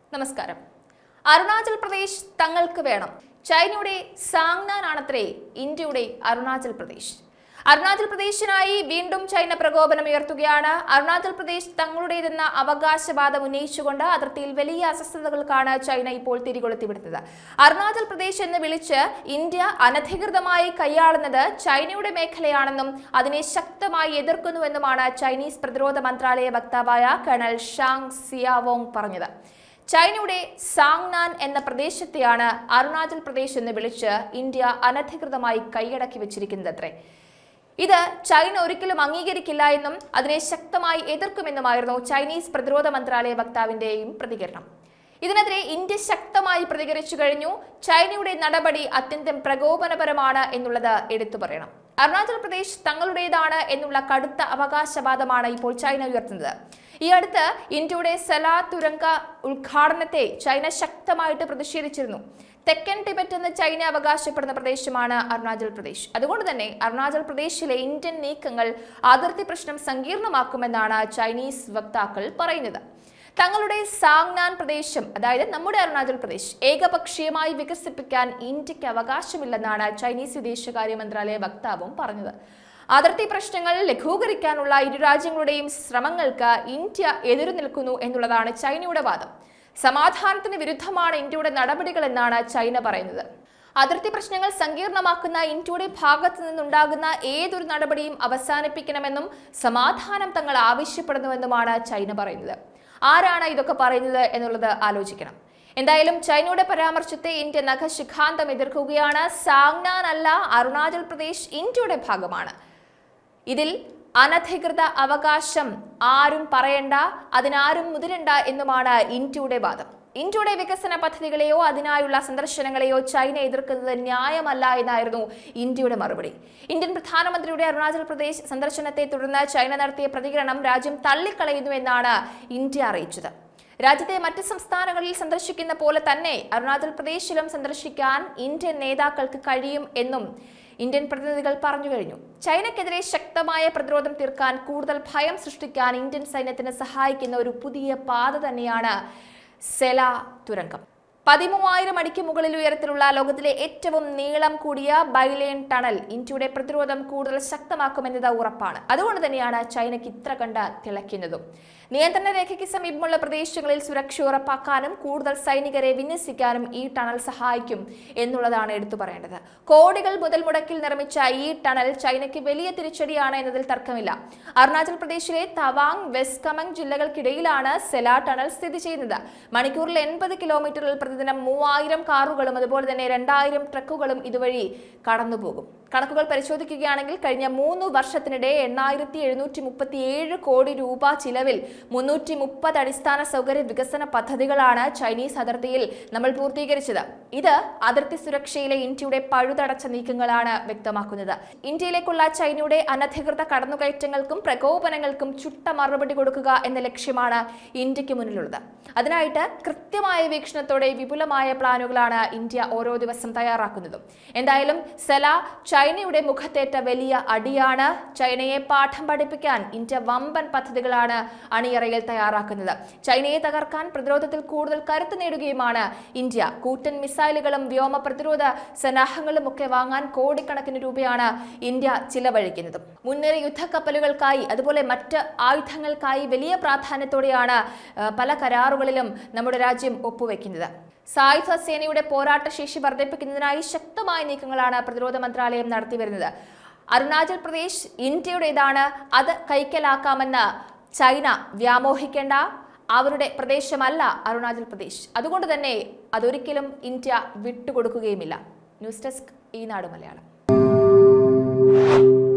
നമസ്കാരം അരുണാചൽ പ്രദേശ് തങ്ങൾക്ക് വേണം ചൈനയുടെ സാങ്നാൻ ആണത്രേ ഇന്ത്യയുടെ അരുണാചൽ പ്രദേശ് അരുണാചൽ പ്രദേശിനായി വീണ്ടും ചൈന പ്രകോപനം ഉയർത്തുകയാണ് അരുണാചൽ പ്രദേശ് തങ്ങളുടേതെന്ന അവകാശവാദം ഉന്നയിച്ചുകൊണ്ട് അതിർത്തിയിൽ വലിയ അസ്വസ്ഥതകൾക്കാണ് ചൈന ഇപ്പോൾ തിരികൊളുത്തിവിടുന്നത് അരുണാചൽ പ്രദേശ് എന്ന് വിളിച്ച് ഇന്ത്യ അനധികൃതമായി കൈയാളുന്നത് ചൈനയുടെ മേഖലയാണെന്നും അതിനെ ശക്തമായി എതിർക്കുന്നുവെന്നുമാണ് ചൈനീസ് പ്രതിരോധ മന്ത്രാലയ വക്താവായ കേണൽ ഷാങ് സിയാവോങ് പറഞ്ഞത് ചൈനയുടെ സാങ്നാൻ എന്ന പ്രദേശത്തെയാണ് അരുണാചൽ പ്രദേശ് എന്ന് വിളിച്ച് ഇന്ത്യ അനധികൃതമായി കൈയടക്കി വെച്ചിരിക്കുന്നതത്രേ ഇത് ചൈന ഒരിക്കലും അംഗീകരിക്കില്ല എന്നും അതിനെ ശക്തമായി എതിർക്കുമെന്നുമായിരുന്നു ചൈനീസ് പ്രതിരോധ മന്ത്രാലയ വക്താവിന്റെയും പ്രതികരണം ഇതിനെതിരെ ഇന്ത്യ ശക്തമായി പ്രതികരിച്ചു കഴിഞ്ഞു ചൈനയുടെ നടപടി അത്യന്തം പ്രകോപനപരമാണ് എന്നുള്ളത് എടുത്തു പറയണം അരുണാചൽ പ്രദേശ് തങ്ങളുടേതാണ് എന്നുള്ള കടുത്ത അവകാശവാദമാണ് ഇപ്പോൾ ചൈന ഉയർത്തുന്നത് ഈ അടുത്ത് ഇന്ത്യയുടെ സലാ തുരങ്ക ഉദ്ഘാടനത്തെ ചൈന ശക്തമായിട്ട് പ്രതിഷേധിച്ചിരുന്നു തെക്കൻ ടിബറ്റ് എന്ന് ചൈന അവകാശപ്പെടുന്ന പ്രദേശമാണ് അരുണാചൽ പ്രദേശ് അതുകൊണ്ട് തന്നെ അരുണാചൽ പ്രദേശിലെ ഇന്ത്യൻ നീക്കങ്ങൾ അതിർത്തി പ്രശ്നം സങ്കീർണമാക്കുമെന്നാണ് ചൈനീസ് വക്താക്കൾ പറയുന്നത് തങ്ങളുടെ സാങ്നാൻ പ്രദേശം അതായത് നമ്മുടെ അരുണാചൽ പ്രദേശ് ഏകപക്ഷീയമായി വികസിപ്പിക്കാൻ ഇന്ത്യക്ക് അവകാശമില്ലെന്നാണ് ചൈനീസ് വിദേശകാര്യ മന്ത്രാലയ വക്താവും പറഞ്ഞത് അതിർത്തി പ്രശ്നങ്ങൾ ലഘൂകരിക്കാനുള്ള ഇരു രാജ്യങ്ങളുടെയും ശ്രമങ്ങൾക്ക് ഇന്ത്യ എതിരു നിൽക്കുന്നു എന്നുള്ളതാണ് ചൈനയുടെ വാദം സമാധാനത്തിന് വിരുദ്ധമാണ് ഇന്ത്യയുടെ നടപടികൾ എന്നാണ് ചൈന പറയുന്നത് അതിർത്തി പ്രശ്നങ്ങൾ സങ്കീർണമാക്കുന്ന ഇന്ത്യയുടെ ഭാഗത്തു നിന്നുണ്ടാകുന്ന ഏതൊരു നടപടിയും അവസാനിപ്പിക്കണമെന്നും സമാധാനം തങ്ങൾ ആവശ്യപ്പെടുന്നുവെന്നുമാണ് ചൈന പറയുന്നത് ആരാണ് ഇതൊക്കെ പറയുന്നത് എന്നുള്ളത് ആലോചിക്കണം എന്തായാലും ചൈനയുടെ പരാമർശത്തെ ഇന്ത്യ നഖശിഖാന്തം എതിർക്കുകയാണ് സാങ്നാൻ അല്ല അരുണാചൽ പ്രദേശ് ഇന്ത്യയുടെ ഭാഗമാണ് ഇതിൽ അനധികൃത അവകാശം ആരും പറയണ്ട അതിനാരും മുതിരണ്ട എന്നുമാണ് ഇന്ത്യയുടെ വാദം ഇന്ത്യയുടെ വികസന പദ്ധതികളെയോ അതിനായുള്ള സന്ദർശനങ്ങളെയോ ചൈന എതിർക്കുന്നത് ന്യായമല്ല എന്നായിരുന്നു ഇന്ത്യയുടെ മറുപടി ഇന്ത്യൻ പ്രധാനമന്ത്രിയുടെ അരുണാചൽ പ്രദേശ് സന്ദർശനത്തെ തുടർന്ന് ചൈന നടത്തിയ പ്രതികരണം രാജ്യം തള്ളിക്കളയുന്നു എന്നാണ് ഇന്ത്യ അറിയിച്ചത് രാജ്യത്തെ മറ്റ് സംസ്ഥാനങ്ങളിൽ സന്ദർശിക്കുന്ന പോലെ തന്നെ അരുണാചൽ പ്രദേശിലും സന്ദർശിക്കാൻ ഇന്ത്യൻ നേതാക്കൾക്ക് കഴിയും എന്നും ഇന്ത്യൻ പ്രതിനിധികൾ പറഞ്ഞു കഴിഞ്ഞു ചൈനയ്ക്കെതിരെ ശക്തമായ പ്രതിരോധം തീർക്കാൻ കൂടുതൽ ഭയം സൃഷ്ടിക്കാൻ ഇന്ത്യൻ സൈന്യത്തിന് സഹായിക്കുന്ന ഒരു പുതിയ പാത തന്നെയാണ് സെല തുരങ്കം പതിമൂവായിരം അടിക്ക് മുകളിൽ ഉയരത്തിലുള്ള ലോകത്തിലെ ഏറ്റവും നീളം കൂടിയ ബൈലേൻ ടണൽ ഇന്ത്യയുടെ പ്രതിരോധം കൂടുതൽ ശക്തമാക്കുമെന്നത് ഉറപ്പാണ് അതുകൊണ്ട് തന്നെയാണ് ചൈനയ്ക്ക് ഇത്ര കണ്ട് തിളയ്ക്കുന്നതും നിയന്ത്രണ രേഖയ്ക്ക് സമീപമുള്ള പ്രദേശങ്ങളിൽ സുരക്ഷ ഉറപ്പാക്കാനും കൂടുതൽ സൈനികരെ വിന്യസിക്കാനും ഈ ടണൽ സഹായിക്കും എന്നുള്ളതാണ് എടുത്തു പറയേണ്ടത് കോടികൾ മുതൽ മുടക്കിൽ നിർമ്മിച്ച ഈ ടണൽ ചൈനയ്ക്ക് വലിയ തിരിച്ചടിയാണ് എന്നതിൽ തർക്കമില്ല അരുണാചൽ പ്രദേശിലെ തവാങ് വെസ്റ്റ് കമങ് ജില്ലകൾക്കിടയിലാണ് സെല ടണൽ സ്ഥിതി ചെയ്യുന്നത് മണിക്കൂറിൽ എൺപത് കിലോമീറ്ററിൽ പ്രതിദിനം മൂവായിരം കാറുകളും അതുപോലെ തന്നെ രണ്ടായിരം ട്രക്കുകളും ഇതുവഴി കടന്നുപോകും കണക്കുകൾ പരിശോധിക്കുകയാണെങ്കിൽ കഴിഞ്ഞ മൂന്ന് വർഷത്തിനിടെ എണ്ണായിരത്തി എഴുന്നൂറ്റി മുപ്പത്തി ഏഴ് കോടി രൂപ ചിലവിൽ മുന്നൂറ്റി മുപ്പത് അടിസ്ഥാന സൗകര്യ വികസന പദ്ധതികളാണ് ചൈനീസ് അതിർത്തിയിൽ നമ്മൾ പൂർത്തീകരിച്ചത് ഇത് അതിർത്തി സുരക്ഷയിലെ ഇന്ത്യയുടെ പഴുതടച്ച നീക്കങ്ങളാണ് വ്യക്തമാക്കുന്നത് ഇന്ത്യയിലേക്കുള്ള ചൈനയുടെ അനധികൃത കടന്നുകയറ്റങ്ങൾക്കും പ്രകോപനങ്ങൾക്കും ചുട്ട മറുപടി കൊടുക്കുക എന്ന ലക്ഷ്യമാണ് ഇന്ത്യക്ക് മുന്നിലുള്ളത് അതിനായിട്ട് കൃത്യമായ വീക്ഷണത്തോടെ വിപുലമായ പ്ലാനുകളാണ് ഇന്ത്യ ഓരോ ദിവസം തയ്യാറാക്കുന്നതും എന്തായാലും സെല ചൈനയുടെ മുഖത്തേറ്റ വലിയ അടിയാണ് ചൈനയെ പാഠം പഠിപ്പിക്കാൻ ഇന്ത്യ വമ്പൻ പദ്ധതികളാണ് അണിയറയിൽ തയ്യാറാക്കുന്നത് ചൈനയെ തകർക്കാൻ പ്രതിരോധത്തിൽ കൂടുതൽ കരുത്ത് നേടുകയുമാണ് ഇന്ത്യ കൂറ്റൻ മിസൈലുകളും വ്യോമ പ്രതിരോധ സന്നാഹങ്ങളും ഒക്കെ വാങ്ങാൻ കോടിക്കണക്കിന് രൂപയാണ് ഇന്ത്യ ചിലവഴിക്കുന്നത് മുൻനിര യുദ്ധക്കപ്പലുകൾക്കായി അതുപോലെ മറ്റ് ആയുധങ്ങൾക്കായി വലിയ പ്രാധാന്യത്തോടെയാണ് ആ, പല കരാറുകളിലും നമ്മുടെ രാജ്യം ഒപ്പുവെക്കുന്നത് സായുധ സേനയുടെ പോരാട്ട ശേഷി വർദ്ധിപ്പിക്കുന്നതിനായി ശക്തമായ നീക്കങ്ങളാണ് പ്രതിരോധ മന്ത്രാലയം നടത്തിവരുന്നത് അരുണാചൽ പ്രദേശ് ഇന്ത്യയുടേതാണ് അത് കൈക്കലാക്കാമെന്ന് ചൈന വ്യാമോഹിക്കേണ്ട അവരുടെ പ്രദേശമല്ല അരുണാചൽ പ്രദേശ് അതുകൊണ്ട് തന്നെ അതൊരിക്കലും ഇന്ത്യ വിട്ടുകൊടുക്കുകയുമില്ല ന്യൂസ് ഡെസ്ക് ഈ നാട് മലയാളം